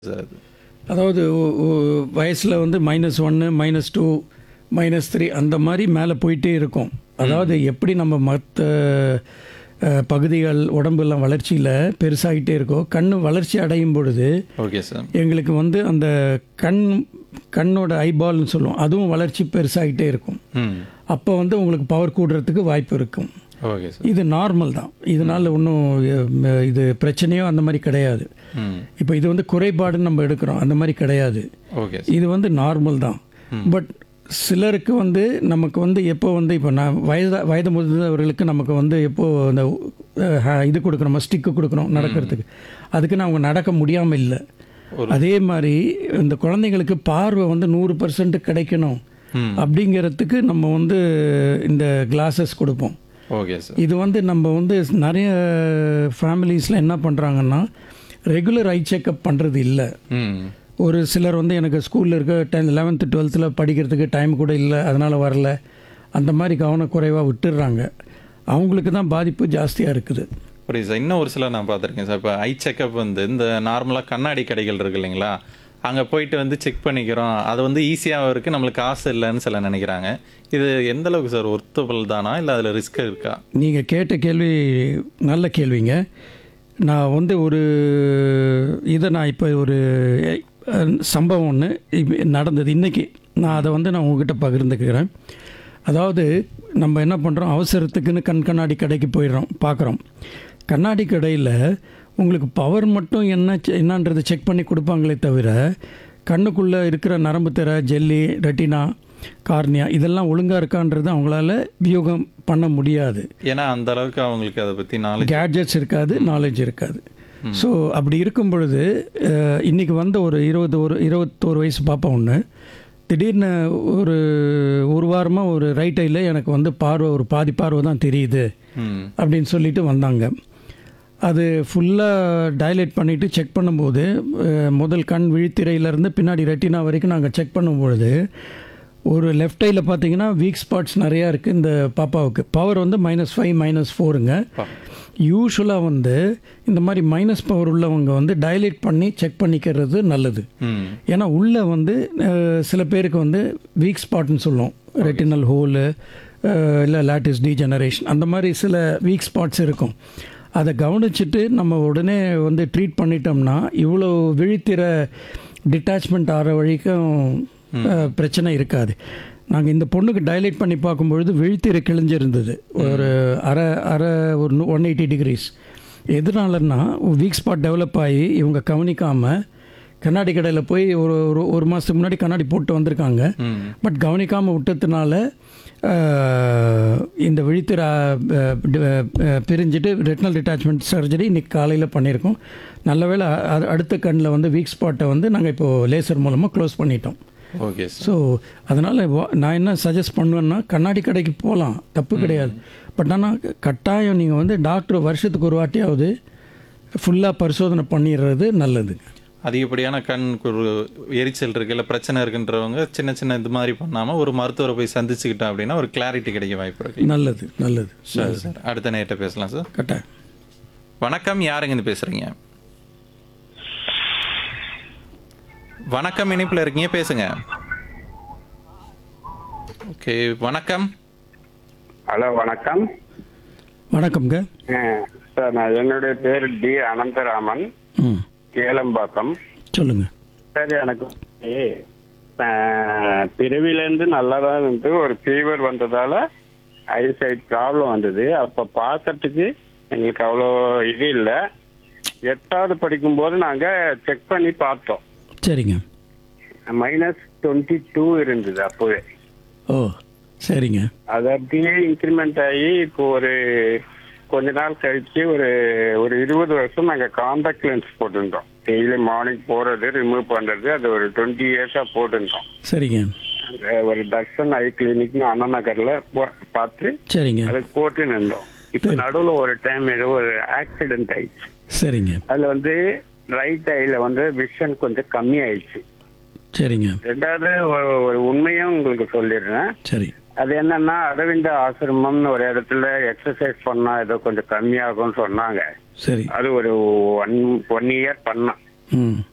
Sir அது அதாவது வயசில் வந்து மைனஸ் ஒன்று மைனஸ் டூ மைனஸ் த்ரீ அந்த மாதிரி மேலே போயிட்டே இருக்கும் அதாவது எப்படி நம்ம மற்ற பகுதிகள் உடம்பெல்லாம் வளர்ச்சியில் பெருசாகிட்டே இருக்கோ கண் வளர்ச்சி அடையும் பொழுது ஓகே சார் எங்களுக்கு வந்து அந்த கண் கண்ணோட ஐபால்னு சொல்லுவோம் அதுவும் வளர்ச்சி பெருசாகிட்டே இருக்கும் ம் அப்போ வந்து உங்களுக்கு பவர் கூடுறதுக்கு வாய்ப்பு இருக்கும் ஓகே சார் இது நார்மல் தான் இதனால் ஒன்றும் இது பிரச்சனையோ அந்த மாதிரி கிடையாது ம் இப்போ இது வந்து குறைபாடுன்னு நம்ம எடுக்கிறோம் அந்த மாதிரி கிடையாது ஓகே இது வந்து நார்மல் தான் பட் சிலருக்கு வந்து நமக்கு வந்து எப்போ வந்து இப்போ நான் வயது வயது முதிர்ந்தவர்களுக்கு நமக்கு வந்து எப்போ அந்த அஹ், இது கொடுக்குறோம் ஸ்டிக்கு கொடுக்குறோம் நடக்கிறதுக்கு அதுக்குன்னு அவங்க நடக்க முடியாமல் இல்லை அதே மாதிரி இந்த குழந்தைங்களுக்கு பார்வை வந்து நூறு பர்சன்ட் கிடைக்கணும் ம். அப்படிங்கிறதுக்கு நம்ம வந்து இந்த கிளாஸஸ் கொடுப்போம் ஓகே சார் இது வந்து நம்ம வந்து நிறைய ஃபேமிலிஸில் என்ன பண்ணுறாங்கன்னா ரெகுலர் ஐ செக்கப் பண்ணுறது இல்லை ம் ஒரு சிலர் வந்து எனக்கு ஸ்கூலில் இருக்க டென்த் லெவன்த்து டுவெல்த்தில் படிக்கிறதுக்கு டைம் கூட இல்லை அதனால் வரல அந்த மாதிரி கவனக்குறைவாக விட்டுடுறாங்க அவங்களுக்கு தான் பாதிப்பு ஜாஸ்தியாக இருக்குது புரியுது சார் இன்னும் ஒரு சிலர் நான் பார்த்துருக்கேன் சார் இப்போ ஐ செக்கப் வந்து இந்த நார்மலாக கண்ணாடி கடைகள் இருக்கு இல்லைங்களா அங்கே போயிட்டு வந்து செக் பண்ணிக்கிறோம் அது வந்து ஈஸியாகவும் இருக்குது நம்மளுக்கு காசு இல்லைன்னு சில நினைக்கிறாங்க இது எந்த அளவுக்கு சார் ஒர்த்தபிள் தானா இல்லை அதில் ரிஸ்க் இருக்கா நீங்கள் கேட்ட கேள்வி நல்ல கேள்விங்க நான் வந்து ஒரு இதை நான் இப்போ ஒரு அஹ், சம்பவம் ஒன்று நடந்தது இன்றைக்கி நான் அதை வந்து நான் உங்ககிட்ட பகிர்ந்துக்கிறேன் அதாவது நம்ம என்ன பண்ணுறோம் அவசரத்துக்குன்னு கண் கண்ணாடி கடைக்கு போயிடுறோம் பார்க்குறோம் கண்ணாடி கடையில் உங்களுக்கு பவர் மட்டும் என்ன செ- என்னன்றதை செக் பண்ணி கொடுப்பாங்களே தவிர கண்ணுக்குள்ளே இருக்கிற நரம்பு திரை ஜெல்லி ரெட்டினா கார்னியா இதெல்லாம் ஒழுங்காக இருக்கான்றது அவங்களால வியூகம் பண்ண முடியாது ஏன்னா அந்த அளவுக்கு அவங்களுக்கு அதை பற்றி நாலேஜ் கேட்ஜெட்ஸ் இருக்காது நாலேஜ் இருக்காது ஸோ அப்படி இருக்கும் பொழுது அஹ், இன்னைக்கு வந்த ஒரு இருபது ஒரு இருபத்தோரு வயசு பாப்பா ஒன்று திடீர்னு ஒரு ஒரு வாரமாக ஒரு ரைட் ஐயில் எனக்கு வந்து பார்வை ஒரு பாதி பார்வை தான் தெரியுது ம் அப்படின்னு சொல்லிட்டு வந்தாங்க அது ஃபுல்லாக டைலேட் பண்ணிவிட்டு செக் பண்ணும்போது அஹ், முதல் கண் விழித்திரையிலேருந்து பின்னாடி ரெட்டினா வரைக்கும் நாங்கள் செக் பண்ணும்பொழுது ஒரு லெஃப்ட் ஐயில் பார்த்தீங்கன்னா வீக் ஸ்பாட்ஸ் நிறையா இருக்குது இந்த பாப்பாவுக்கு பவர் வந்து மைனஸ் ஃபைவ் மைனஸ் ஃபோருங்க பா. யூஸ்வலாக வந்து இந்த மாதிரி மைனஸ் பவர் உள்ளவங்க வந்து டைலேட் பண்ணி செக் பண்ணிக்கிறது நல்லது ம் ஏன்னா உள்ளே வந்து அஹ், சில பேருக்கு வந்து வீக் ஸ்பாட்னு சொல்லுவோம் ரெட்டினல் ஹோலு இல்லை லேட்டிஸ் டீஜெனரேஷன் அந்த மாதிரி சில வீக் ஸ்பாட்ஸ் இருக்கும் அதை கவனிச்சுட்டு நம்ம உடனே வந்து ட்ரீட் பண்ணிட்டோம்னா இவ்வளோ விழித்திர டிட்டாச்மெண்ட் ஆகிற வரைக்கும் அஹ், பிரச்சனை இருக்காது நாங்கள் இந்த பொண்ணுக்கு டைலேட் பண்ணி பார்க்கும்பொழுது விழித்திரை கிழிஞ்சிருந்தது ஒரு அரை அரை ஒரு ஒன் எயிட்டி டிகிரிஸ் எதனாலன்னா வீக் ஸ்பாட் டெவலப் ஆகி இவங்க கவனிக்காமல் கண்ணாடி கடையில் போய் ஒரு ஒரு ஒரு மாதத்துக்கு முன்னாடி கண்ணாடி போட்டு வந்திருக்காங்க ம் பட் கவனிக்காமல் விட்டதுனால அஹ், இந்த விழித்திர அஹ், டி- அஹ், பிரிஞ்சுட்டு ரெட்டினல் டிட்டாச்மெண்ட் சர்ஜரி இன்னைக்கு காலையில் பண்ணியிருக்கோம் நல்ல வேளை அ- அடுத்த கண்ணில் வந்து வீக் ஸ்பாட்டை வந்து நாங்கள் இப்போது லேசர் மூலமாக க்ளோஸ் பண்ணிட்டோம் ஓகே சார் ஸோ அதனால் நான் என்ன சஜஸ்ட் பண்ணுவேன்னா கண்ணாடி கடைக்கு போகலாம் தப்பு கிடையாது பட் ஆனால் கட்டாயம் நீங்கள் வந்து டாக்டர் வருஷத்துக்கு ஒரு வாட்டியாவது ஃபுல்லாக பரிசோதனை பண்ணிடுறது நல்லது அதிகப்படியான கண் ஒரு எரிச்சல் இருக்கு இல்லை பிரச்சனை இருக்குன்றவங்க சின்ன சின்ன இது மாதிரி பண்ணாமல் ஒரு மருத்துவரை போய் சந்திச்சுக்கிட்டோம் அப்படின்னா ஒரு கிளாரிட்டி கிடைக்க வாய்ப்பு இருக்கு நல்லது நல்லது சரி சார் அடுத்த நேரத்தை பேசலாம் சார் கட்டாயம் வணக்கம் யாருங்கன்னு பேசுறீங்க வணக்கம் இணைப்பில் இருக்கீங்க பேசுங்க ஓகே வணக்கம் ஹலோ வணக்கம் வணக்கம்ங்க அஹ், சார் நான் என்னுடைய பேர் டி அனந்தராமன் ம் கேளம்பாக்கம் சொல்லுங்கள் சார் எனக்கு அஹ், பிறவிலேருந்து நல்லா தான் இருந்து ஒரு ஃபீவர் வந்ததால ஐசைட் ப்ராப்ளம் வந்தது அப்போ பார்க்கறதுக்கு எங்களுக்கு அவ்வளோ இது இல்லை எட்டாவது படிக்கும்போது நாங்கள் செக் பண்ணி பார்த்தோம் சரிங்க மைனஸ் டுவெண்ட்டி டூ இருந்தது அப்போவே ஓ சரிங்க அது அப்படியே இன்க்ரிமெண்ட் ஆகி இப்போ ஒரு கொஞ்ச நாள் கழிச்சு ஒரு ஒரு இருபது வருஷம் நாங்க காண்டாக்ட் லென்ஸ் போட்டிருந்தோம் டெய்லி மார்னிங் போறது ரிமூவ் பண்றது அது ஒரு டுவெண்ட்டி இயர்ஸா போட்டிருந்தோம் சரிங்க அந்த ஒரு தர்ஷன் ஐ கிளினிக்னு அண்ணா நகர்ல போ- பார்த்து சரிங்க அதுக்கு போட்டு நின்றோம் இப்ப நடுவுல ஒரு டைம் ஏதோ ஒரு ஆக்சிடென்ட் ஆயிடுச்சு சரிங்க அதுல வந்து ரைட் ஐல வந்து விஷன் கொஞ்சம் கம்மி ஆயிடுச்சு சரிங்க ரெண்டாவது ஒரு- ஒரு உண்மையும் உங்களுக்கு சொல்லிடுறேன் சரி அது என்னன்னா அரவிந்த ஆசிரமம்னு ஒரு இடத்துல எக்ஸசைஸ் பண்ணா ஏதோ கொஞ்சம் கம்மியாகும்னு சொன்னாங்க சரி அது ஒரு ஒன் ஒன் இயர் பண்ணேன் ம்